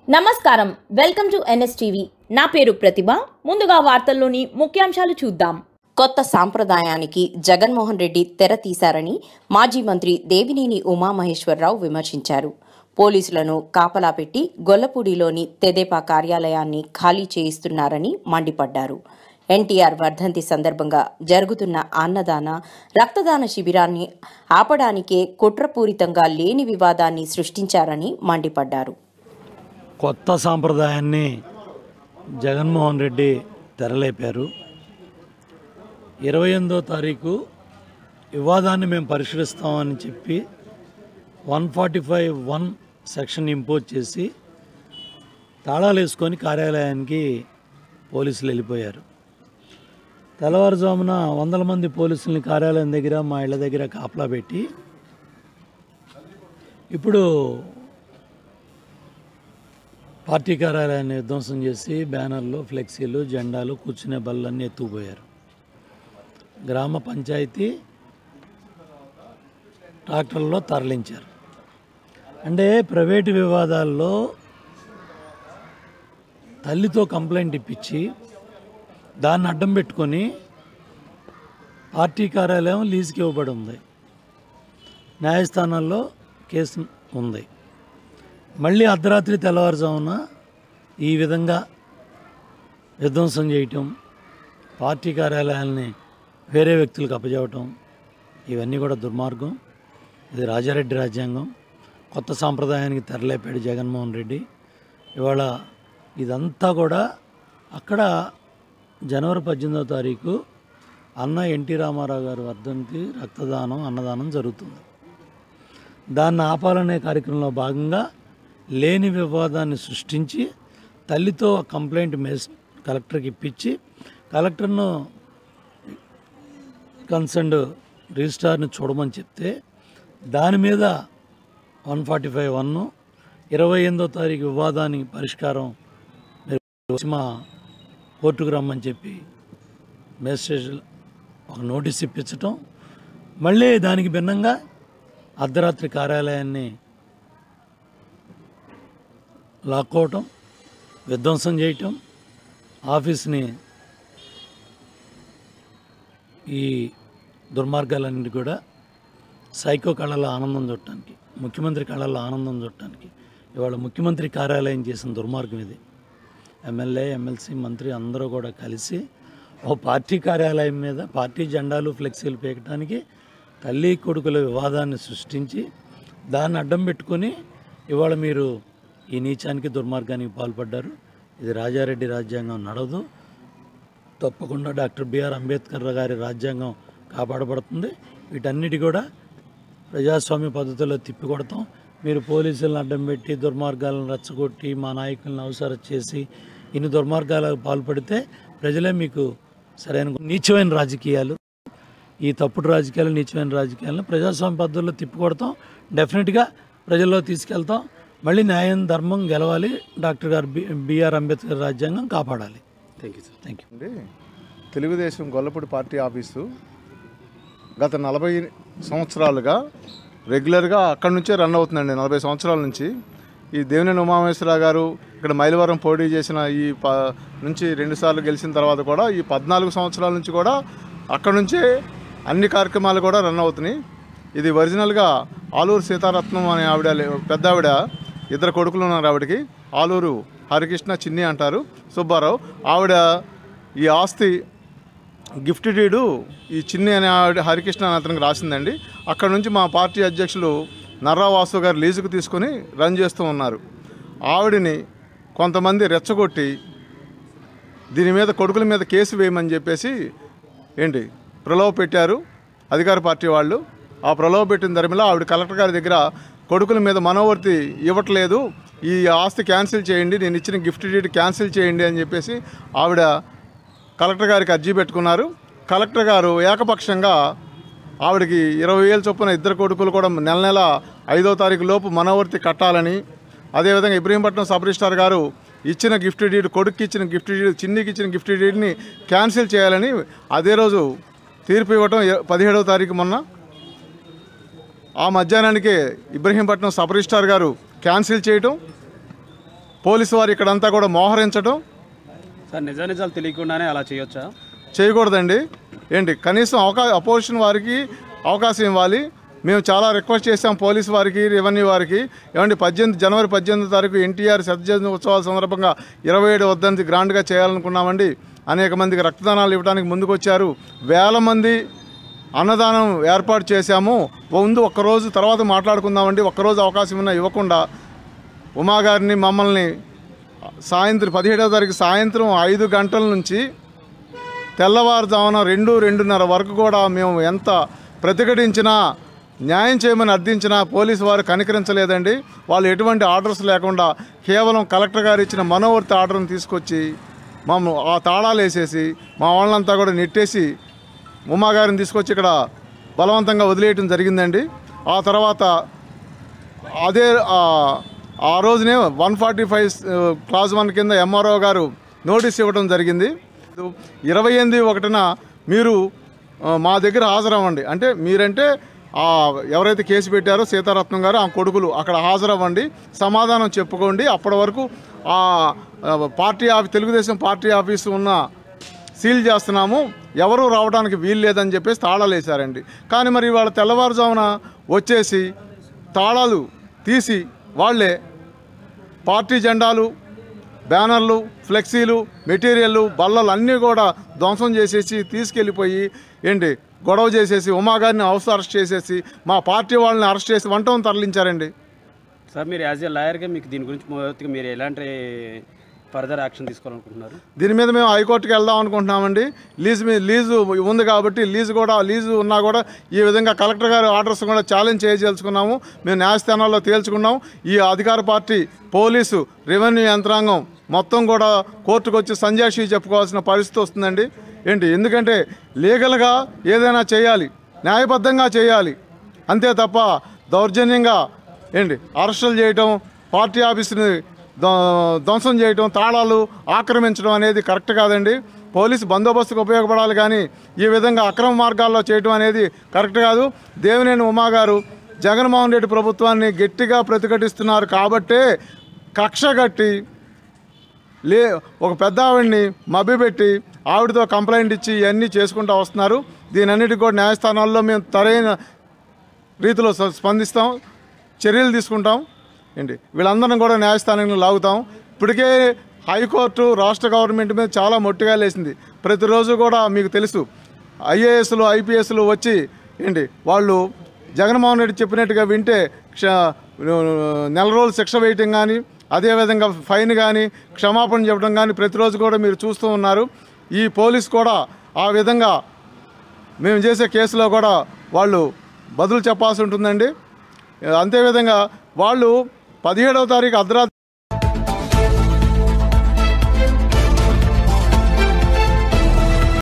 నమస్కారం welcome to NSTV నా పేరు ప్రతిభ ముందుగా వార్తల్లోని ముఖ్యాంశాలు చూద్దాం కొత్త సాంప్రదాయానికి జగన్మోహన్ రెడ్డి తెర తీశారని మాజీ మంత్రి దేవినేని ఉమామహేశ్వరరావు విమర్శించారు పోలీసులను కాపలా పెట్టి గొల్లపూడిలోని తెదేపా కార్యాలయాన్ని ఖాళీ చేయిస్తున్నారని మండిపడ్డారు ఎన్టీఆర్ వర్ధంతి సందర్భంగా జరుగుతున్న అన్నదాన రక్తదాన శిబిరాన్ని ఆపడానికే కుట్రపూరితంగా లేని వివాదాన్ని సృష్టించారని మండిపడ్డారు కొత్త సాంప్రదాయాన్ని జగన్మోహన్ రెడ్డి తెరలేపారు ఇరవై ఎనిమిదో తారీఖు వివాదాన్ని మేము పరిష్కరిస్తామని చెప్పి one forty five one section impose చేసి తాళాలు వేసుకొని కార్యాలయానికి పోలీసులు వెళ్ళిపోయారు తెల్లవారుజామున వందల మంది పోలీసుల్ని కార్యాలయం దగ్గర మా ఇళ్ళ దగ్గర కాపలా పెట్టి ఇప్పుడు పార్టీ కార్యాలయాన్ని విధ్వంసం చేసి బ్యానర్లు ఫ్లెక్సీలు జెండాలు కూర్చునే బళ్ళన్నీ ఎత్తుకుపోయారు గ్రామ పంచాయతీ ట్రాక్టర్లో తరలించారు అంటే ప్రైవేటు వివాదాల్లో తల్లితో కంప్లైంట్ ఇప్పించి దాన్ని అడ్డం పెట్టుకొని పార్టీ కార్యాలయం లీజుకి ఇవ్వబడి ఉంది న్యాయస్థానాల్లో కేసు ఉంది మళ్ళీ అర్ధరాత్రి తెల్లవారుజామున ఈ విధంగా విధ్వంసం చేయటం పార్టీ కార్యాలయాల్ని వేరే వ్యక్తులకు అప్పచెప్పటం ఇవన్నీ కూడా దుర్మార్గం ఇది రాజారెడ్డి రాజ్యాంగం కొత్త సాంప్రదాయానికి తెరలేపాడు జగన్మోహన్ రెడ్డి ఇవాళ ఇదంతా కూడా అక్కడ జనవరి పద్దెనిమిదవ తారీఖు అన్న ఎన్టీ రామారావు గారి వర్ధంతి రక్తదానం అన్నదానం జరుగుతుంది దాన్ని ఆపాలనే కార్యక్రమంలో భాగంగా లేని వివాదాన్ని సృష్టించి తల్లితో కంప్లైంట్ మెస్ కలెక్టర్కి ఇప్పించి కలెక్టర్ను కన్సర్న్డ్ రిజిస్ట్రార్ని చూడమని చెప్తే దాని మీద వన్ ఫార్టీ ఫైవ్ వన్ ఇరవై ఎనిమిదో తారీఖు వివాదానికి పరిష్కారం మీరు వచ్చి మా కోర్టుకు రమ్మని చెప్పి మెసేజ్ ఒక నోటీస్ ఇప్పించటం మళ్ళీ దానికి భిన్నంగా అర్ధరాత్రి కార్యాలయాన్ని లాక్కోవటం విధ్వంసం చేయటం ఆఫీస్ని ఈ దుర్మార్గాలన్నిటి కూడా సైకో కళలో ఆనందం చూడటానికి ముఖ్యమంత్రి కళలో ఆనందం చూడటానికి ఇవాళ ముఖ్యమంత్రి కార్యాలయం చేసిన దుర్మార్గం ఇది ఎమ్మెల్యే ఎమ్మెల్సీ మంత్రి అందరూ కూడా కలిసి ఓ పార్టీ కార్యాలయం మీద పార్టీ జెండాలు ఫ్లెక్సీలు పీకటానికి తల్లి కొడుకుల వివాదాన్ని సృష్టించి దాన్ని అడ్డం పెట్టుకొని ఇవాళ మీరు ఈ నీచానికి దుర్మార్గానికి పాల్పడ్డారు ఇది రాజారెడ్డి రాజ్యాంగం నడవదు తప్పకుండా డాక్టర్ బిఆర్ అంబేద్కర్ గారి రాజ్యాంగం కాపాడబడుతుంది వీటన్నిటి కూడా ప్రజాస్వామ్య పద్ధతిలో తిప్పికొడతాం మీరు పోలీసులను అడ్డం పెట్టి దుర్మార్గాలను రెచ్చగొట్టి మా నాయకులను అవసరం చేసి ఇన్ని దుర్మార్గాలకు పాల్పడితే ప్రజలే మీకు సరైన నీచమైన రాజకీయాలు ఈ తప్పుడు రాజకీయాలు నీచమైన రాజకీయాలను ప్రజాస్వామ్య పద్ధతిలో తిప్పికొడతాం డెఫినెట్గా ప్రజల్లో తీసుకెళ్తాం మళ్ళీ న్యాయం ధర్మం గెలవాలి డాక్టర్ గారు బి బిఆర్ అంబేద్కర్ రాజ్యాంగం కాపాడాలి thank you sir thank you అండి తెలుగుదేశం గొల్లపూడి పార్టీ ఆఫీసు గత నలభై సంవత్సరాలుగా రెగ్యులర్గా అక్కడి నుంచే రన్ అవుతుందండి నలభై సంవత్సరాల నుంచి ఈ దేవినేని ఉమామేశ్వరరావు గారు ఇక్కడ మైలవరం పోటీ చేసిన ఈ ప నుంచి రెండుసార్లు గెలిచిన తర్వాత కూడా ఈ పద్నాలుగు సంవత్సరాల నుంచి కూడా అక్కడ నుంచే అన్ని కార్యక్రమాలు కూడా రన్ అవుతున్నాయి ఇది ఒరిజినల్గా ఆలూరు సీతారత్నం అనే ఆవిడ లే- పెద్ద ఆవిడ ఇద్దరు కొడుకులు ఉన్నారు ఆవిడకి ఆలూరు హరికృష్ణ చిన్ని అంటారు సుబ్బారావు ఆవిడ ఈ ఆస్తి గిఫ్ట్ డీడు ఈ చిన్ని అనే ఆవిడ హరికృష్ణ అనే అతనికి రాసిందండి అక్కడ నుంచి మా పార్టీ అధ్యక్షులు నర్రా వాసు గారు లీజుకు తీసుకొని రన్ చేస్తూ ఉన్నారు ఆవిడని కొంతమంది రెచ్చగొట్టి దీని మీద కొడుకుల మీద కేసు వేయమని చెప్పేసి ఏంటి ప్రలోభ పెట్టారు అధికార పార్టీ వాళ్ళు ఆ ప్రలోభ పెట్టిన ధర్మిలో ఆవిడ కలెక్టర్ గారి దగ్గర కొడుకుల మీద మనోవర్తి ఇవ్వట్లేదు ఈ ఆస్తి క్యాన్సిల్ చేయండి నేను ఇచ్చిన గిఫ్ట్ డీడ్ క్యాన్సిల్ చేయండి అని చెప్పేసి ఆవిడ కలెక్టర్ గారికి అర్జీ పెట్టుకున్నారు కలెక్టర్ గారు ఏకపక్షంగా ఆవిడకి ఇరవై వేల చొప్పున ఇద్దరు కొడుకులు కూడా నెల నెల ఐదో తారీఖు లోపు మనోవర్తి కట్టాలని అదేవిధంగా ఇబ్రహీంపట్నం సబ్ రిజిస్టార్ గారు ఇచ్చిన గిఫ్ట్ డీడ్ కొడుక్కి ఇచ్చిన గిఫ్ట్ డీడ్ చిన్నికి ఇచ్చిన గిఫ్ట్ డీడ్ని క్యాన్సిల్ చేయాలని అదే రోజు తీర్పు ఇవ్వటం ఎ- పదిహేడవ తారీఖు మొన్న ఆ మధ్యాహ్నానికి ఇబ్రహీంపట్నం సబ్ రిజిస్టార్ గారు క్యాన్సిల్ చేయటం పోలీసు వారు ఇక్కడంతా కూడా మోహరించడం సార్ నిజ నిజాలు తెలియకుండానే అలా చేయొచ్చా చేయకూడదండి ఏంటి కనీసం అవకా అపోజిషన్ వారికి అవకాశం ఇవ్వాలి మేము చాలా రిక్వెస్ట్ చేసాం పోలీసు వారికి రెవెన్యూ వారికి ఏమంటే పద్దెనిమిది జనవరి పద్దెనిమిది తారీఖు ఎన్టీఆర్ శతజయంతి ఉత్సవాల సందర్భంగా ఇరవై ఏడు వద్దంతి గ్రాండ్గా చేయాలనుకున్నామండి అనేక మందికి రక్తదానాలు ఇవ్వడానికి ముందుకు వచ్చారు వేల మంది అన్నదానం ఏర్పాటు చేశాము ముందు ఒక్కరోజు తర్వాత మాట్లాడుకుందామండి ఒక్కరోజు అవకాశం ఉన్నా ఇవ్వకుండా ఉమా గారిని మమ్మల్ని సాయంత్రం పదిహేడవ తారీఖు సాయంత్రం ఐదు గంటల నుంచి తెల్లవారుజామున రెండు రెండున్నర వరకు కూడా మేము ఎంత ప్రతిఘటించినా న్యాయం చేయమని అర్థించినా పోలీసు వారు కనికరించలేదండి వాళ్ళు ఎటువంటి ఆర్డర్స్ లేకుండా కేవలం కలెక్టర్ గారు ఇచ్చిన మనోవర్తి ఆర్డర్ని తీసుకొచ్చి మమ్మల్ని ఆ తాళాలు వేసేసి మా వాళ్ళంతా కూడా నెట్టేసి ఉమా గారిని తీసుకొచ్చి ఇక్కడ బలవంతంగా వదిలేయటం జరిగిందండి ఆ తర్వాత అదే ఆ, ఆ రోజునే one forty five class one కింద ఎంఆర్ఓ గారు నోటీస్ ఇవ్వడం జరిగింది ఇరవై ఎనిమిది ఒకటిన మీరు ఆ, మా దగ్గర హాజరవ్వండి అంటే మీరంటే ఆ, ఎవరైతే కేసు పెట్టారో సీతారత్నం గారు ఆ కొడుకులు అక్కడ హాజరవ్వండి సమాధానం చెప్పుకోండి అప్పటి వరకు ఆ ఆ, party office Telugu Desam party office ఉన్న సీల్ చేస్తున్నాము ఎవరు రావడానికి వీలు లేదని చెప్పేసి తాళాలు వేశారండి కానీ మరి వాళ్ళ తెల్లవారుజామున వచ్చేసి తాళాలు తీసి వాళ్ళే పార్టీ జెండాలు బ్యానర్లు ఫ్లెక్సీలు మెటీరియల్లు బల్లలు అన్నీ కూడా ధ్వంసం చేసేసి తీసుకెళ్ళిపోయి ఏంటి గొడవ చేసేసి ఉమాగారిని హౌస్ అరెస్ట్ చేసేసి మా పార్టీ వాళ్ళని అరెస్ట్ చేసి వంటం తరలించారండి సార్ మీరు యాజ్ ఏ లాయర్గా మీకు దీని గురించి పూర్తిగా మీరు ఎలాంటి ఫర్దర్ యాక్షన్ తీసుకోవాలనుకుంటున్నారు దీని మీద మేము హైకోర్టుకి వెళ్దాం అనుకుంటున్నామండి లీజు మీ లీజు ఉంది కాబట్టి లీజు కూడా లీజు ఉన్నా కూడా ఈ విధంగా కలెక్టర్ గారి ఆర్డర్స్ కూడా ఛాలెంజ్ చేయదలుచుకున్నాము మేము న్యాయస్థానాల్లో తేల్చుకున్నాం ఈ అధికార పార్టీ పోలీసు రెవెన్యూ యంత్రాంగం మొత్తం కూడా కోర్టుకు వచ్చి సంజాషి చెప్పుకోవాల్సిన పరిస్థితి వస్తుందండి ఏంటి ఎందుకంటే లీగల్గా ఏదైనా చేయాలి న్యాయబద్ధంగా చేయాలి అంతే తప్ప దౌర్జన్యంగా ఏంటి అరెస్టులు చేయటం పార్టీ ఆఫీసుని ధ్వ- ధ్వంసం చేయటం తాళాలు ఆక్రమించడం అనేది కరెక్ట్ కాదండి పోలీసు బందోబస్తుకు ఉపయోగపడాలి కానీ ఈ విధంగా అక్రమ మార్గాల్లో చేయటం అనేది కరెక్ట్ కాదు దేవినేని ఉమా గారు జగన్మోహన్ రెడ్డి ప్రభుత్వాన్ని గట్టిగా ప్రతిఘటిస్తున్నారు కాబట్టే కక్ష కట్టి లే ఒక పెద్ద ఆవిడ్ని మభ్యపెట్టి ఆవిడతో కంప్లైంట్ ఇచ్చి ఇవన్నీ చేసుకుంటూ వస్తున్నారు దీని అన్నిటికీ కూడా న్యాయస్థానాల్లో మేము తరైన రీతిలో స- స్పందిస్తాం చర్యలు తీసుకుంటాం ఏంటి వీళ్ళందరం కూడా న్యాయస్థానంలో లాగుతాం ఇప్పటికే హైకోర్టు రాష్ట్ర గవర్నమెంట్ మీద చాలా మొట్టిగా లేసింది ప్రతిరోజు కూడా మీకు తెలుసు ఐఏఎస్లు ఐపీఎస్లు వచ్చి ఏంటి వాళ్ళు జగన్మోహన్ రెడ్డి చెప్పినట్టుగా వింటే క్ష నెల రోజులు శిక్ష వేయటం కానీ అదేవిధంగా ఫైన్ కానీ క్షమాపణ చెప్పడం కానీ ప్రతిరోజు కూడా మీరు చూస్తూ ఉన్నారు ఈ పోలీస్ కూడా ఆ విధంగా మేము చేసే కేసులో కూడా వాళ్ళు బదులు చెప్పాల్సి ఉంటుందండి అంతేవిధంగా వాళ్ళు పదిహేడవ తారీఖు అర్ధరాత్రి